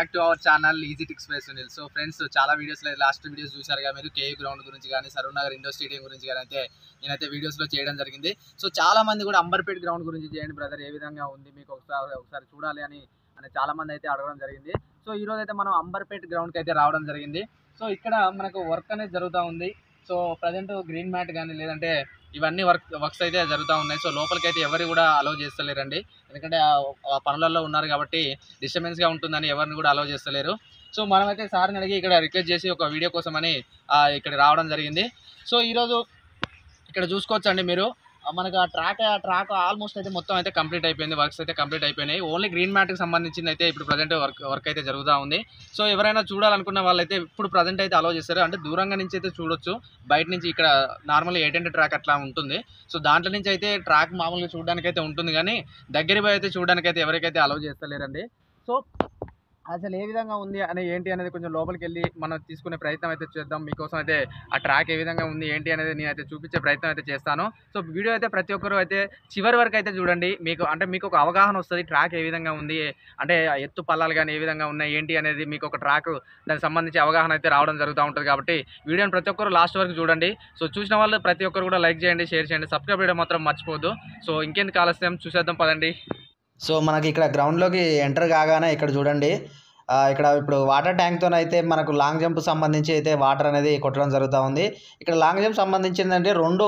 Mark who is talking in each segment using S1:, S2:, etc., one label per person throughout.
S1: back to our channel easy tricks by Sunil so friends చాలా videos last videos చూసారుగా మీరు KU ground గురించి కానీ సరూర్ నగర్ ఇండోర్ స్టేడియం గురించి కానీ అయితే నేనైతే వీడియోస్లో చేయడం జరిగింది సో చాలా మంది కూడా అంబర్పేట్ గ్రౌండ్ గురించి చేయండి బ్రదర్ ఏ విధంగా ఉంది మీకు ఒకసారి ఒకసారి చూడాలి అని అని చాలా మంది అయితే అడగడం జరిగింది సో ఈ రోజు అయితే మనం అంబర్పేట్ గ్రౌండ్కి అయితే రావడం జరిగింది సో ఇక్కడ మనకు వర్క్ అనేది జరుగుతూ ఉంది సో ప్రజెంట్ గ్రీన్ మ్యాట్ కానీ లేదంటే ఇవన్నీ వర్క్ వర్క్స్ అయితే జరుగుతూ ఉన్నాయి సో లోపలికి అయితే ఎవరు కూడా అలౌ చేస్తలేరండి ఎందుకంటే ఆ- ఆ పనులలో ఉన్నారు కాబట్టి డిస్టర్బెన్స్గా ఉంటుందని ఎవరిని కూడా అలౌ చేస్తలేరు సో మనమైతే సార్ని అడిగి ఇక్కడ రిక్వెస్ట్ చేసి ఒక వీడియో కోసమని ఆ, ఇక్కడ రావడం జరిగింది సో ఈరోజు ఇక్కడ చూసుకోవచ్చండి మీరు ఆ, మనకు ఆ ట్రాక్ ఆ ట్రాక్ ఆల్మోస్ట్ అయితే మొత్తం అయితే కంప్లీట్ అయిపోయింది వర్క్స్ అయితే కంప్లీట్ అయిపోయినాయి ఓన్లీ గ్రీన్ మ్యాట్కి సంబంధించింది అయితే ఇప్పుడు ప్రజెంట్ వర్క్ వర్క్ అయితే జరుగుతూ ఉంది సో ఎవరైనా చూడాలనుకున్న వాళ్ళైతే ఇప్పుడు ప్రజెంట్ అయితే అలౌ చేస్తారు అంటే దూరంగా నుంచి అయితే చూడొచ్చు బయట నుంచి ఇక్కడ నార్మల్ ఎయిట్ హండ్రెడ్ ట్రాక్ అట్లా ఉంటుంది సో దాంట్లో నుంచి అయితే ట్రాక్ మామూలుగా చూడడానికి అయితే ఉంటుంది కానీ దగ్గర పోయి అయితే చూడడానికి అయితే ఎవరికైతే అలౌ చేస్తలేరండి సో అసలు ఏ విధంగా ఉంది అని ఏంటి అనేది కొంచెం లోపలికి వెళ్ళి మనం తీసుకునే ప్రయత్నం అయితే చేద్దాం మీకోసం అయితే ఆ ట్రాక్ ఏ విధంగా ఉంది ఏంటి అనేది నేనైతే చూపించే ప్రయత్నం అయితే చేస్తాను సో వీడియో అయితే ప్రతి ఒక్కరు అయితే చివరి వరకు అయితే చూడండి మీకు అంటే మీకు ఒక అవగాహన వస్తుంది ట్రాక్ ఏ విధంగా ఉంది అంటే ఆ ఎత్తు పల్లాలు కానీ ఏ విధంగా ఉన్నాయి ఏంటి అనేది మీకు ఒక ట్రాక్ దానికి సంబంధించి అవగాహన అయితే రావడం జరుగుతూ ఉంటుంది కాబట్టి వీడియోని ప్రతి ఒక్కరు లాస్ట్ వరకు చూడండి సో చూసిన వాళ్ళు ప్రతి ఒక్కరు కూడా లైక్ చేయండి షేర్ చేయండి సబ్స్క్రైబ్ చేయడం మాత్రం మర్చిపోవద్దు సో ఇంకెందుకు ఆలస్యం చూసేద్దాం పదండి
S2: సో మనకి ఇక్కడ గ్రౌండ్లోకి ఎంటర్ కాగానే ఇక్కడ చూడండి ఆ, ఇక్కడ ఇప్పుడు వాటర్ ట్యాంక్తో అయితే మనకు లాంగ్ జంప్ సంబంధించి అయితే వాటర్ అనేది కొట్టడం జరుగుతూ ఉంది ఇక్కడ లాంగ్ జంప్ సంబంధించిందంటే రెండు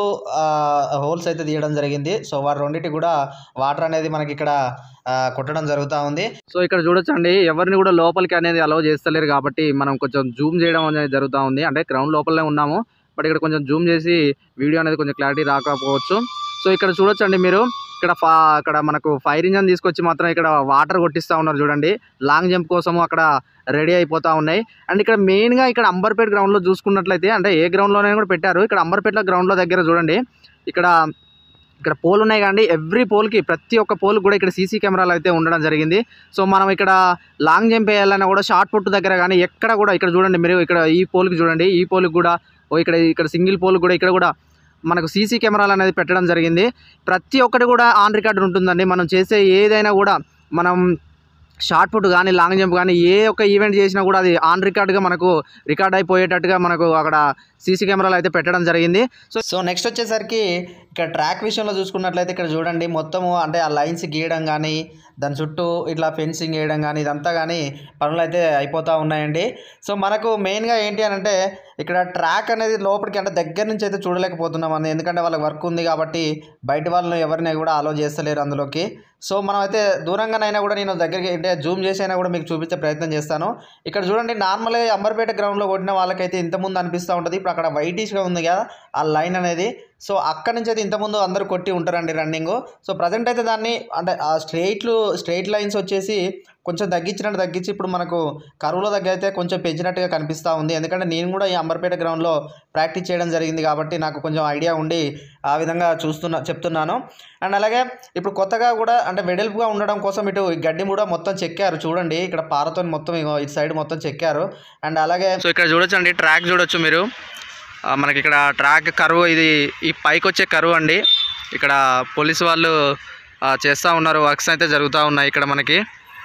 S2: హోల్స్ అయితే తీయడం జరిగింది సో వాటి రెండింటి కూడా వాటర్ అనేది మనకి ఇక్కడ ఆ, కొట్టడం జరుగుతూ ఉంది
S1: సో ఇక్కడ చూడొచ్చండి ఎవరిని కూడా లోపలికి అనేది అలౌ చేస్తలేరు కాబట్టి మనం కొంచెం జూమ్ చేయడం అనేది జరుగుతూ ఉంది అంటే గ్రౌండ్ లోపలనే ఉన్నాము బట్ ఇక్కడ కొంచెం జూమ్ చేసి వీడియో అనేది కొంచెం క్లారిటీ రాకపోవచ్చు సో ఇక్కడ చూడొచ్చండి మీరు ఇక్కడ ఫా అక్కడ మనకు ఫైర్ ఇంజన్ తీసుకొచ్చి మాత్రం ఇక్కడ వాటర్ కొట్టిస్తూ ఉన్నారు చూడండి లాంగ్ జంప్ కోసము అక్కడ రెడీ అయిపోతూ ఉన్నాయి అండ్ ఇక్కడ మెయిన్గా ఇక్కడ అంబర్పేట గ్రౌండ్లో చూసుకున్నట్లయితే అంటే ఏ గ్రౌండ్లోనే కూడా పెట్టారు ఇక్కడ అంబర్పేట గ్రౌండ్లో దగ్గర చూడండి ఇక్కడ ఇక్కడ పోల్ ఉన్నాయి కానీ ఎవ్రీ పోల్కి ప్రతి ఒక్క పోల్ కూడా ఇక్కడ సీసీ కెమెరాలు అయితే ఉండడం జరిగింది సో మనం ఇక్కడ లాంగ్ జంప్ వేయాలన్నా కూడా షార్ట్ పుట్ దగ్గర కానీ ఎక్కడ కూడా ఇక్కడ చూడండి మీరు ఇక్కడ ఈ పోల్కి చూడండి ఈ పోల్కి కూడా ఓ ఇక్కడ ఇక్కడ సింగిల్ పోల్ కూడా ఇక్కడ కూడా మనకు సీసీ కెమెరాలు అనేది పెట్టడం జరిగింది ప్రతి ఒక్కటి కూడా ఆన్ రికార్డు ఉంటుందండి మనం చేసే ఏదైనా కూడా మనం షార్ట్ పుట్ కానీ లాంగ్ జంప్ కానీ ఏ ఒక్క ఈవెంట్ చేసినా కూడా అది ఆన్ రికార్డ్గా మనకు రికార్డ్ అయిపోయేటట్టుగా మనకు అక్కడ సీసీ కెమెరాలు అయితే పెట్టడం జరిగింది
S2: సో సో నెక్స్ట్ వచ్చేసరికి ఇక్కడ ట్రాక్ విషయంలో చూసుకున్నట్లయితే ఇక్కడ చూడండి మొత్తము అంటే ఆ లైన్స్ గీయడం కానీ దాని చుట్టూ ఇట్లా ఫెన్సింగ్ వేయడం కానీ ఇదంతా కానీ పనులు అయితే అయిపోతూ ఉన్నాయండి సో మనకు మెయిన్గా ఏంటి అని అంటే ఇక్కడ ట్రాక్ అనేది లోపలికి అంటే దగ్గర నుంచి అయితే చూడలేకపోతున్నాం అండి ఎందుకంటే వాళ్ళకి వర్క్ ఉంది కాబట్టి బయట వాళ్ళని ఎవరిని కూడా అలో చేస్తలేరు అందులోకి సో మనం అయితే దూరంగానైనా కూడా నేను దగ్గరికి అంటే జూమ్ చేసి అయినా కూడా మీకు చూపించే ప్రయత్నం చేస్తాను ఇక్కడ చూడండి నార్మల్గా అంబర్పేట గ్రౌండ్లో కొట్టిన వాళ్ళకైతే ఇంతకుముందు అనిపిస్తూ ఉంటుంది ఇప్పుడు అక్కడ వైటిష్గా ఉంది కదా ఆ లైన్ అనేది సో అక్కడి నుంచి అయితే ఇంతకుముందు అందరూ కొట్టి ఉంటారండి రన్నింగ్ సో ప్రజెంట్ అయితే దాన్ని అంటే ఆ స్ట్రెయిట్లు స్ట్రెయిట్ లైన్స్ వచ్చేసి కొంచెం తగ్గించినట్టు తగ్గించి ఇప్పుడు మనకు కరువులో దగ్గర అయితే కొంచెం పెంచినట్టుగా కనిపిస్తూ ఉంది ఎందుకంటే నేను కూడా ఈ అంబర్పేట గ్రౌండ్లో ప్రాక్టీస్ చేయడం జరిగింది కాబట్టి నాకు కొంచెం ఐడియా ఉండి ఆ విధంగా చూస్తున్నా చెప్తున్నాను అండ్ అలాగే ఇప్పుడు కొత్తగా కూడా అంటే వెడల్పుగా ఉండడం కోసం ఇటు ఈ గడ్డి కూడా మొత్తం చెక్కారు చూడండి ఇక్కడ పారతో మొత్తం ఇగో ఇటు సైడ్ మొత్తం చెక్కారు అండ్ అలాగే
S1: సో ఇక్కడ చూడొచ్చండి ట్రాక్ చూడొచ్చు మీరు ఆ, మనకి ఇక్కడ ట్రాక్ కరువు ఇది ఈ పైకి వచ్చే కరువు అండి ఇక్కడ పోలీస్ వాళ్ళు ఆ, చేస్తూ ఉన్నారు వర్క్స్ అయితే జరుగుతూ ఉన్నాయి ఇక్కడ మనకి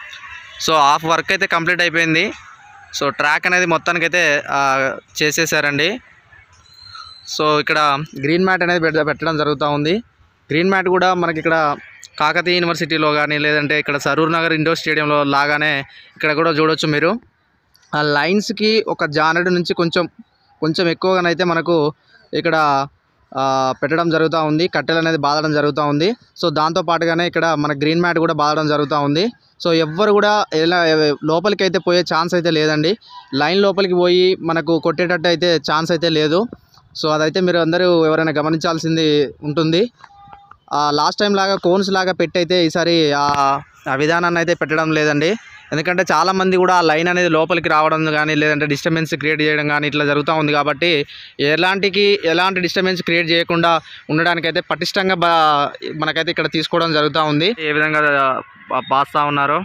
S1: సో హాఫ్ వర్క్ అయితే కంప్లీట్ అయిపోయింది సో ట్రాక్ అనేది మొత్తానికైతే ఆ, చేసేసారండి సో ఇక్కడ గ్రీన్ మ్యాట్ అనేది పెట్ట పెట్టడం జరుగుతూ ఉంది గ్రీన్ మ్యాట్ కూడా మనకి ఇక్కడ కాకతీయ యూనివర్సిటీలో కానీ లేదంటే ఇక్కడ సరూర్ నగర్ ఇండోర్ స్టేడియంలో లాగానే ఇక్కడ కూడా చూడొచ్చు మీరు ఆ లైన్స్కి ఒక జానెడ్ నుంచి కొంచెం కొంచెం ఎక్కువగానైతే మనకు ఇక్కడ ఆ, పెట్టడం జరుగుతూ ఉంది కట్టెలు అనేది బాదడం జరుగుతూ ఉంది సో దాంతో పాటుగానే ఇక్కడ మన గ్రీన్ మ్యాట్ కూడా బాదడం జరుగుతూ ఉంది సో ఎవ్వరు కూడా ఎలా లోపలికి అయితే పోయే ఛాన్స్ అయితే లేదండి లైన్ లోపలికి పోయి మనకు కొట్టేటట్టు అయితే ఛాన్స్ అయితే లేదు సో అదైతే మీరు అందరూ ఎవరైనా గమనించాల్సింది ఉంటుంది లాస్ట్ టైం లాగా కోన్స్ లాగా పెట్టి అయితే ఈసారి ఆ ఆ విధానాన్ని అయితే పెట్టడం లేదండి ఎందుకంటే చాలామంది కూడా ఆ లైన్ అనేది లోపలికి రావడం కానీ లేదంటే డిస్టర్బెన్స్ క్రియేట్ చేయడం కానీ ఇట్లా జరుగుతూ ఉంది కాబట్టి ఎలాంటికి ఎలాంటి డిస్టర్బెన్స్ క్రియేట్ చేయకుండా ఉండడానికైతే పటిష్టంగా బా మనకైతే ఇక్కడ తీసుకోవడం జరుగుతూ ఉంది ఏ విధంగా బా- బాస్తా ఉన్నారో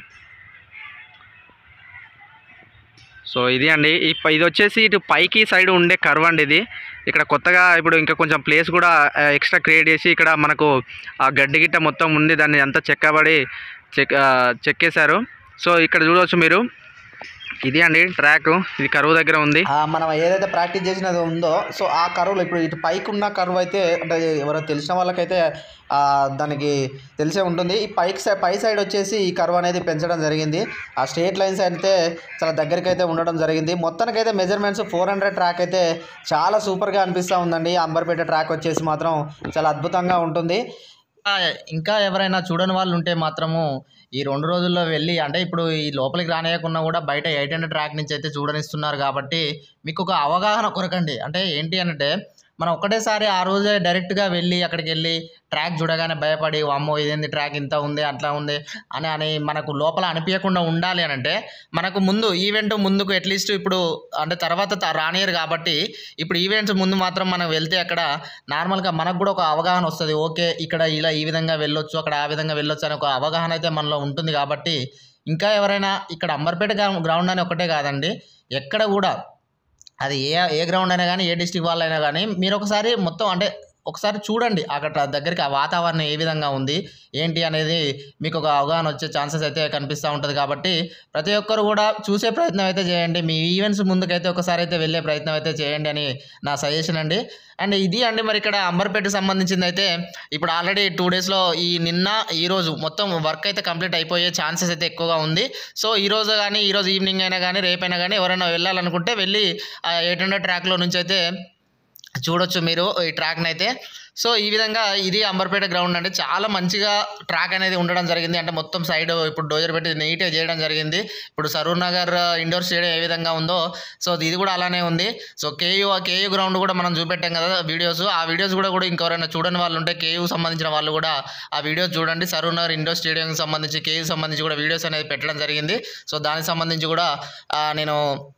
S1: సో ఇది అండి ఈ ప- ఇది వచ్చేసి ఇటు పైకి సైడ్ ఉండే కర్వ్ అండి ఇది ఇక్కడ కొత్తగా ఇప్పుడు ఇంకా కొంచెం ప్లేస్ కూడా ఎక్స్ట్రా క్రియేట్ చేసి ఇక్కడ మనకు ఆ గడ్డి గిట్ట మొత్తం ఉంది దాన్ని అంతా చెక్కబడి చెక్ ఆ, చెక్కేశారు సో ఇక్కడ చూడవచ్చు మీరు ఇది అండి ట్రాక్ ఇది కరువు దగ్గర ఉంది
S2: ఆ, మనం ఏదైతే ప్రాక్టీస్ చేసినది ఉందో సో ఆ కరువులో ఇప్పుడు ఇటు పైకి ఉన్న కరువు అయితే అంటే ఎవరో తెలిసిన వాళ్ళకైతే ఆ, దానికి తెలిసే ఉంటుంది ఈ పైకి సై- పై సైడ్ వచ్చేసి ఈ కరువు అనేది పెంచడం జరిగింది ఆ స్ట్రేట్ లైన్స్ అయితే చాలా దగ్గరికి అయితే ఉండడం జరిగింది మొత్తానికైతే మెజర్మెంట్స్ ఫోర్ హండ్రెడ్ ట్రాక్ అయితే చాలా సూపర్గా అనిపిస్తూ ఉందండి అంబర్పేట ట్రాక్ వచ్చేసి మాత్రం చాలా అద్భుతంగా ఉంటుంది ఆ, ఇంకా ఎవరైనా చూడని వాళ్ళు ఉంటే మాత్రము ఈ రెండు రోజుల్లో వెళ్ళి అంటే ఇప్పుడు ఈ లోపలికి రానియకున్నా కూడా బయట ఎయిట్ హండ్రెడ్ ట్రాక్ నుంచి అయితే చూడనిస్తున్నారు కాబట్టి మీకు ఒక అవగాహన కొరకండి అంటే ఏంటి అంటే మనం ఒకటేసారి ఆ రోజే డైరెక్ట్గా వెళ్ళి అక్కడికి వెళ్ళి ట్రాక్ చూడగానే భయపడి అమ్మో ఇదేంది ట్రాక్ ఇంత ఉంది అట్లా ఉంది అని అని మనకు లోపల అనిపించకుండా ఉండాలి అని అంటే మనకు ముందు ఈవెంట్ ముందుకు అట్లీస్ట్ ఇప్పుడు అంటే తర్వాత త- రానియరు కాబట్టి ఇప్పుడు ఈవెంట్స్ ముందు మాత్రం మనం వెళ్తే అక్కడ నార్మల్గా మనకు కూడా ఒక అవగాహన వస్తుంది ఓకే ఇక్కడ ఇలా ఈ విధంగా వెళ్ళొచ్చు అక్కడ ఆ విధంగా వెళ్ళొచ్చు అనే ఒక అవగాహన అయితే మనలో ఉంటుంది కాబట్టి ఇంకా ఎవరైనా ఇక్కడ అంబర్పేట గ్రౌ- గ్రౌండ్ అని ఒకటే కాదండి ఎక్కడ కూడా అది ఏ ఏ గ్రౌండ్ అయినా కానీ ఏ డిస్టిక్ వాళ్ళైనా కానీ మీరు ఒకసారి మొత్తం అంటే ఒకసారి చూడండి అక్కడ దగ్గరికి ఆ వాతావరణం ఏ విధంగా ఉంది ఏంటి అనేది మీకు ఒక అవగాహన వచ్చే ఛాన్సెస్ అయితే కనిపిస్తూ ఉంటుంది కాబట్టి ప్రతి ఒక్కరు కూడా చూసే ప్రయత్నం అయితే చేయండి మీ ఈవెంట్స్ ముందుకైతే ఒకసారి అయితే వెళ్ళే ప్రయత్నం అయితే చేయండి అని నా సజెషన్ అండి అండ్ ఇది అండి మరి ఇక్కడ అంబర్పేటకు సంబంధించింది అయితే ఇప్పుడు ఆల్రెడీ టూ డేస్లో ఈ నిన్న ఈ రోజు మొత్తం వర్క్ అయితే కంప్లీట్ అయిపోయే ఛాన్సెస్ అయితే ఎక్కువగా ఉంది సో ఈ రోజు కానీ ఈ రోజు ఈవినింగ్ అయినా కానీ రేపైనా కానీ ఎవరైనా వెళ్ళాలనుకుంటే వెళ్ళి ఆ ఎయిట్ హండ్రెడ్ ట్రాక్లో నుంచి అయితే చూడొచ్చు మీరు ఈ ట్రాక్ని అయితే సో ఈ విధంగా ఇది అంబర్పేట గ్రౌండ్ అంటే చాలా మంచిగా ట్రాక్ అనేది ఉండడం జరిగింది అంటే మొత్తం సైడ్ ఇప్పుడు డోజర్ పెట్టి నీట్గా చేయడం జరిగింది ఇప్పుడు సరూర్ నగర్ ఇండోర్ స్టేడియం ఏ విధంగా ఉందో సో ఇది కూడా అలానే ఉంది సో కేయూ ఆ కేయూ గ్రౌండ్ కూడా మనం చూపెట్టాం కదా వీడియోస్ ఆ వీడియోస్ కూడా కూడా ఇంకెవరైనా చూడని వాళ్ళు ఉంటే కేయూ సంబంధించిన వాళ్ళు కూడా ఆ వీడియోస్ చూడండి సరూర్ నగర్ ఇండోర్ స్టేడియంకి సంబంధించి కేయూ సంబంధించి కూడా వీడియోస్ అనేది పెట్టడం జరిగింది సో దానికి సంబంధించి కూడా ఆ, నేను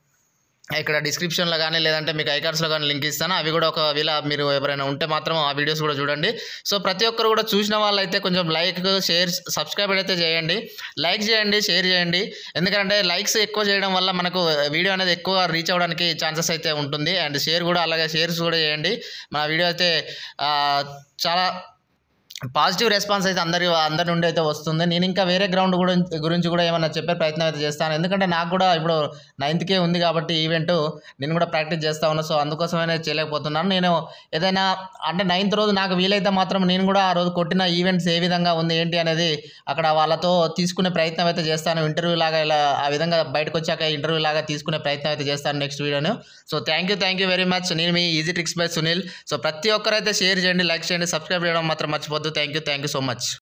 S2: ఇక్కడ డిస్క్రిప్షన్లో కానీ లేదంటే మీకు ఐకార్డ్స్లో కానీ లింక్ ఇస్తాను అవి కూడా ఒకవేళ మీరు ఎవరైనా ఉంటే మాత్రం ఆ వీడియోస్ కూడా చూడండి సో ప్రతి ఒక్కరు కూడా చూసిన వాళ్ళైతే కొంచెం లైక్ షేర్ సబ్స్క్రైబ్ అయితే చేయండి లైక్ చేయండి షేర్ చేయండి ఎందుకంటే లైక్స్ ఎక్కువ చేయడం వల్ల మనకు వీడియో అనేది ఎక్కువ రీచ్ అవ్వడానికి ఛాన్సెస్ అయితే ఉంటుంది అండ్ షేర్ కూడా అలాగే షేర్స్ కూడా చేయండి మన వీడియో అయితే ఆ, చాలా పాజిటివ్ రెస్పాన్స్ అయితే అందరి అందరి నుండి అయితే వస్తుంది నేను ఇంకా వేరే గ్రౌండ్ కూడా గురించి కూడా ఏమైనా చెప్పే ప్రయత్నం అయితే చేస్తాను ఎందుకంటే నాకు కూడా ఇప్పుడు నైన్త్కే ఉంది కాబట్టి ఈవెంట్ నేను కూడా ప్రాక్టీస్ చేస్తా ఉన్నా సో అందుకోసమే చేయలేకపోతున్నాను నేను ఏదైనా అంటే నైన్త్ రోజు నాకు వీలైతే మాత్రం నేను కూడా ఆ రోజు కొట్టిన ఈవెంట్స్ ఏ విధంగా ఉంది ఏంటి అనేది అక్కడ వాళ్ళతో తీసుకునే ప్రయత్నం అయితే చేస్తాను ఇంటర్వ్యూ లాగా ఇలా ఆ విధంగా బయటకు వచ్చాక ఇంటర్వ్యూ లాగా తీసుకునే ప్రయత్నం అయితే చేస్తాను నెక్స్ట్ వీడియోను so thank you thank you very much నేను మీ easy tricks by Sunil so ప్రతి ఒక్కరైతే షేర్ చేయండి లైక్ చేయండి సబ్స్క్రైబ్ చేయడం మాత్రం మర్చిపోద్దు thank you thank you so much